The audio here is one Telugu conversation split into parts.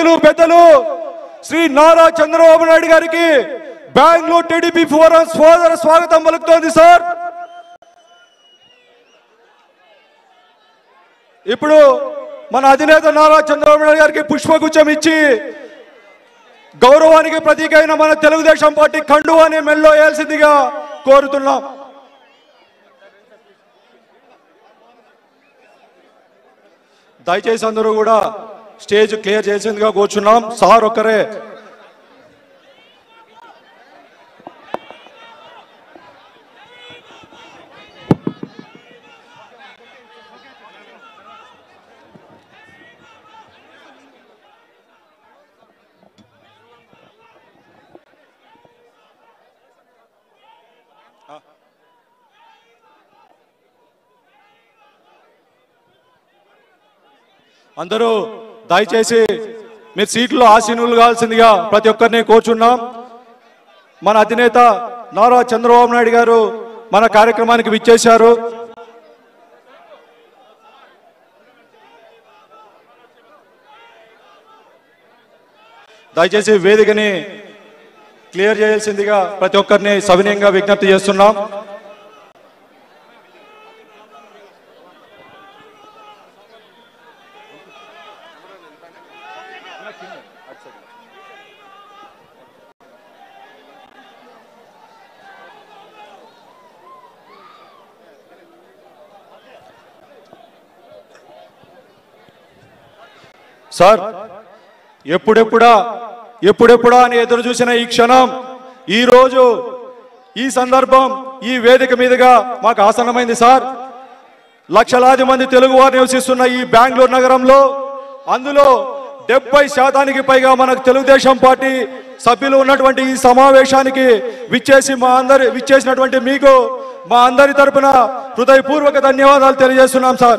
గౌరవనీయులు పెద్దలు శ్రీ నారా చంద్రబాబు నాయుడు గారికి బెంగళూరు టీడీపీ ఫోరం సోదర స్వాగతం పలుకుతోంది సార్ ఇప్పుడు మన అధినేత నారా చంద్రబాబు నాయుడు గారికి పుష్పగుచ్చం ఇచ్చి గౌరవానికి ప్రతీక అయిన మన తెలుగుదేశం పార్టీ కండువాని మెల్లో వేయాల్సిందిగా కోరుతున్నాం దయచేసి అందరూ కూడా స్టేజ్ క్లియర్ చేసేందుగా కూర్చున్నాం సార్ ఒక్కరే అందరూ దయచేసి మీరు సీట్లో ఆసీనులు కావాల్సిందిగా ప్రతి ఒక్కరిని కోరుచున్నాం మన అధినేత నారా చంద్రబాబు నాయుడు గారు మన కార్యక్రమానికి విచ్చేశారు దయచేసి వేదికని క్లియర్ చేయాల్సిందిగా ప్రతి ఒక్కరిని సవినయంగా విజ్ఞప్తి చేస్తున్నాం సార్ ఎప్పుడెప్పుడా ఎప్పుడెప్పుడా అని ఎదురు చూసిన ఈ క్షణం ఈ రోజు ఈ సందర్భం ఈ వేదిక మీదుగా మాకు ఆసన్నమైంది సార్ లక్షలాది మంది తెలుగు వారు నివసిస్తున్న ఈ బెంగళూరు నగరంలో అందులో డెబ్బై శాతానికి పైగా మనకు తెలుగుదేశం పార్టీ సభ్యులు ఉన్నటువంటి ఈ సమావేశానికి విచ్చేసి మా అందరి విచ్చేసినటువంటి మీకు మా అందరి తరపున హృదయపూర్వక ధన్యవాదాలు తెలియజేస్తున్నాం సార్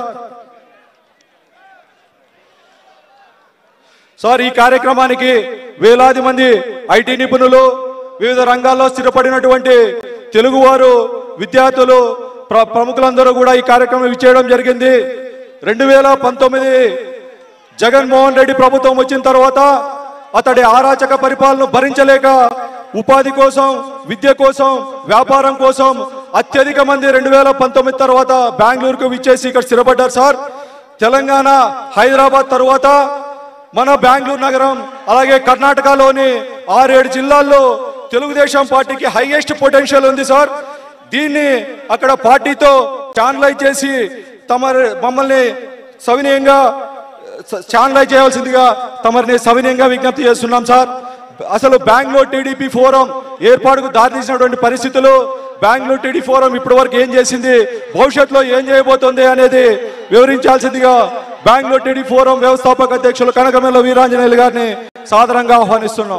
సార్ ఈ కార్యక్రమానికి వేలాది మంది ఐటీ నిపుణులు వివిధ రంగాల్లో స్థిరపడినటువంటి తెలుగువారు విద్యార్థులు ప్ర- ప్రముఖులందరూ కూడా ఈ కార్యక్రమం ఇచ్చేయడం జరిగింది రెండు వేల పంతొమ్మిది జగన్మోహన్ రెడ్డి ప్రభుత్వం వచ్చిన తర్వాత అతడి ఆరాచక పరిపాలన భరించలేక ఉపాధి కోసం విద్య కోసం వ్యాపారం కోసం అత్యధిక మంది రెండు వేల పంతొమ్మిది తర్వాత బెంగళూరుకు విచ్చేసి ఇక్కడ స్థిరపడ్డారు సార్ తెలంగాణ హైదరాబాద్ తర్వాత మన బెంగళూరు నగరం అలాగే కర్ణాటకలోని ఆరేడు జిల్లాల్లో తెలుగుదేశం పార్టీకి హైయెస్ట్ పొటెన్షియల్ ఉంది సార్ దీన్ని అక్కడ పార్టీతో ఛానలైజ్ చేసి తమ మమ్మల్ని సవినయంగా ఛానలైజ్ చేయాల్సిందిగా తమరిని సవినయంగా విజ్ఞప్తి చేస్తున్నాం సార్ అసలు బెంగళూరు టీడీపీ ఫోరం ఏర్పాటుకు దారితీసినటువంటి పరిస్థితులు బెంగళూరు టీడీ ఫోరం ఇప్పటి వరకు ఏం చేసింది భవిష్యత్తులో ఏం చేయబోతోంది అనేది వివరించాల్సిందిగా బెంగళూరు టీడీ ఫోరం వ్యవస్థాపక అధ్యక్షులు కనకమేల వీరాంజనేయులు గారిని సాదరంగా ఆహ్వానిస్తున్నాం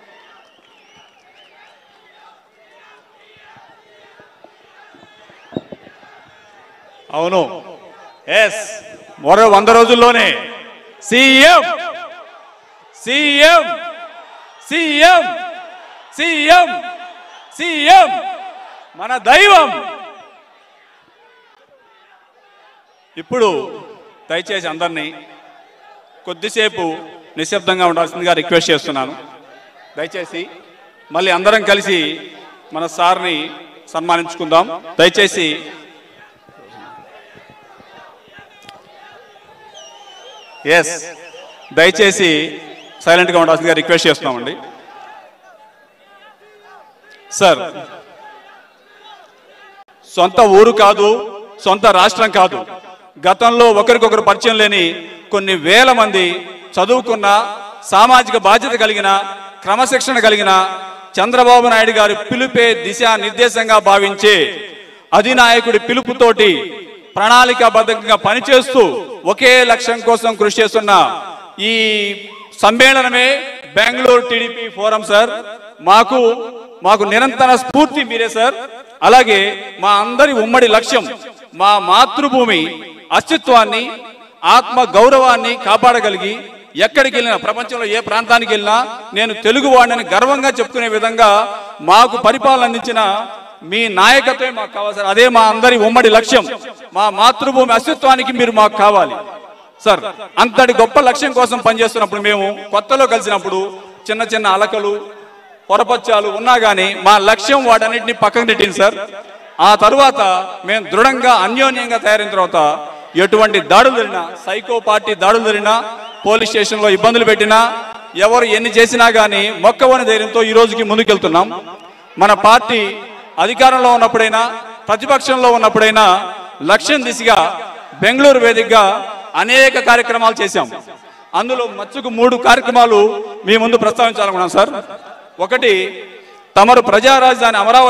అవును ఎస్ మరో వంద రోజుల్లోనే CM CM CM CM CM మన దైవం ఇప్పుడు దయచేసి అందరినీ కొద్దిసేపు నిశ్శబ్దంగా ఉండాల్సిందిగా రిక్వెస్ట్ చేస్తున్నాను దయచేసి మళ్ళీ అందరం కలిసి మన సార్ని సన్మానించుకుందాం దయచేసి ఎస్ దయచేసి సైలెంట్గా ఉండాల్సిందిగా రిక్వెస్ట్ చేస్తున్నామండి సార్ సొంత ఊరు కాదు సొంత రాష్ట్రం కాదు గతంలో ఒకరికొకరు పరిచయం లేని కొన్ని వేల మంది చదువుకున్న సామాజిక బాధ్యత కలిగిన క్రమశిక్షణ కలిగిన చంద్రబాబు నాయుడు గారి పిలుపే దిశ నిర్దేశంగా భావించే అధినాయకుడి పిలుపుతోటి ప్రణాళికాబద్ధంగా పనిచేస్తూ ఒకే లక్ష్యం కోసం కృషి చేస్తున్న ఈ సమ్మేళనమే బెంగళూరు టీడీపీ ఫోరం సార్ మాకు మాకు నిరంతర స్ఫూర్తి మీరే సార్ అలాగే మా అందరి ఉమ్మడి లక్ష్యం మా మాతృభూమి అస్తిత్వాన్ని ఆత్మ గౌరవాన్ని కాపాడగలిగి ఎక్కడికి వెళ్ళినా ప్రపంచంలో ఏ ప్రాంతానికి వెళ్ళినా నేను తెలుగు వాడిని గర్వంగా చెప్పుకునే విధంగా మాకు పరిపాలన అందించిన మీ నాయకత్వమే మాకు కావాలి సార్ అదే మా అందరి ఉమ్మడి లక్ష్యం మా మాతృభూమి అస్తిత్వానికి మీరు మాకు కావాలి సార్ అంతటి గొప్ప లక్ష్యం కోసం పనిచేస్తున్నప్పుడు మేము కొత్తలో కలిసినప్పుడు చిన్న చిన్న అలకలు పొరపచ్చాలు ఉన్నా కానీ మా లక్ష్యం వాటన్నిటిని పక్కకు నెట్టింది సార్ ఆ తరువాత మేము దృఢంగా అన్యోన్యంగా తయారైన తర్వాత ఎటువంటి దాడులు జరిగినా సైకో పార్టీ దాడులు జరిగినా పోలీస్ స్టేషన్లో ఇబ్బందులు పెట్టినా ఎవరు ఎన్ని చేసినా కానీ మొక్కవని ధైర్యంతో ఈ రోజుకి ముందుకెళ్తున్నాం మన పార్టీ అధికారంలో ఉన్నప్పుడైనా ప్రతిపక్షంలో ఉన్నప్పుడైనా లక్ష్యం దిశగా బెంగళూరు వేదికగా అనేక కార్యక్రమాలు చేశాం అందులో మచ్చుకు మూడు కార్యక్రమాలు మీ ముందు ప్రస్తావించాలనుకున్నాం సార్ ఒకటి తమరు ప్రజా రాజధాని అమరావతి